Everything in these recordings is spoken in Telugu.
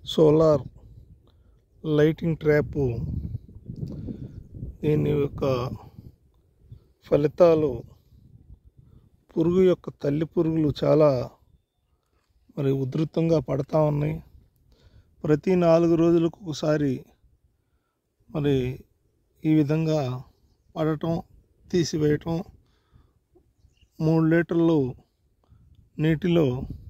సోలార్ లైటింగ్ ట్రాపు దీని యొక్క ఫలితాలు పురుగు యొక్క తల్లి పురుగులు చాలా మరి ఉధృతంగా పడతా ఉన్నాయి ప్రతి నాలుగు రోజులకు ఒకసారి మరి ఈ విధంగా పడటం తీసివేయటం మూడు లీటర్లు నీటిలో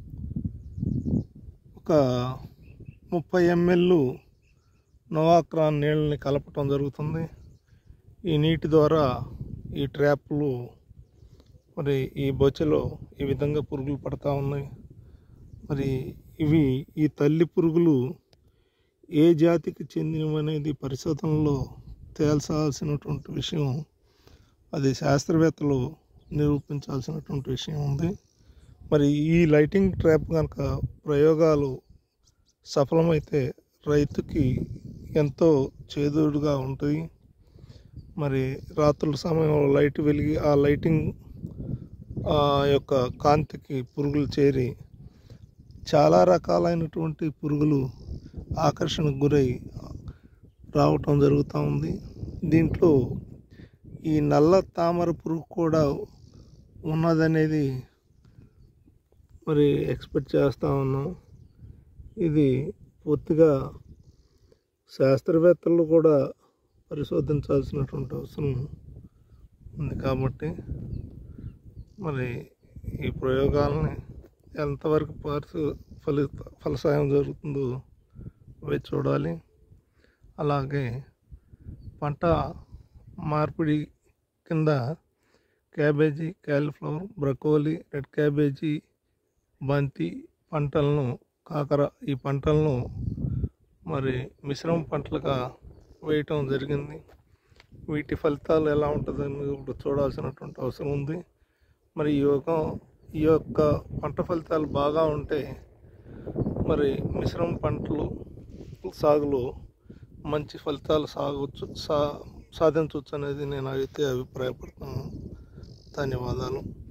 ఒక ముప్పై ఎంఎల్ నోవాక్రాన్ నీళ్ళని కలపటం జరుగుతుంది ఈ నీటి ద్వారా ఈ ట్రాప్లు మరి ఈ బొచ్చలో ఈ విధంగా పురుగులు పడతా ఉన్నాయి మరి ఇవి ఈ తల్లి పురుగులు ఏ జాతికి చెందినవనేది పరిశోధనలో తేల్చాల్సినటువంటి విషయం అది శాస్త్రవేత్తలు నిరూపించాల్సినటువంటి విషయం ఉంది మరి ఈ లైటింగ్ ట్రాప్ కనుక ప్రయోగాలు సఫలమైతే రైతుకి ఎంతో చేదోడుగా ఉంటుంది మరి రాత్రుల సమయంలో లైట్ వెలిగి ఆ లైటింగ్ ఆ యొక్క కాంతికి పురుగులు చేరి చాలా రకాలైనటువంటి పురుగులు ఆకర్షణకు గురై రావటం జరుగుతూ ఉంది దీంట్లో ఈ నల్ల తామర పురుగు కూడా ఉన్నదనేది మరి ఎక్స్పెక్ట్ చేస్తూ ఉన్నాం ఇది పూర్తిగా శాస్త్రవేత్తలు కూడా పరిశోధించాల్సినటువంటి అవసరం ఉంది కాబట్టి మరి ఈ ప్రయోగాలని ఎంతవరకు పరిశు ఫలిత ఫలసాయం జరుగుతుందో వేచి చూడాలి అలాగే పంట మార్పిడి కింద cabbage cauliflower broccoli red cabbage బంతి పంటలను కాకర ఈ పంటలను మరి మిశ్రమ పంటలుగా వేయటం జరిగింది వీటి ఫలితాలు ఎలా ఉంటుందని ఇప్పుడు చూడాల్సినటువంటి అవసరం ఉంది మరి ఈ యొక్క ఈ యొక్క పంట ఫలితాలు బాగా ఉంటే మరి మిశ్రమ పంటలు సాగులో మంచి ఫలితాలు సాగవచ్చు సా సాధించవచ్చు అనేది నేను అయితే అభిప్రాయపడుతున్నాను ధన్యవాదాలు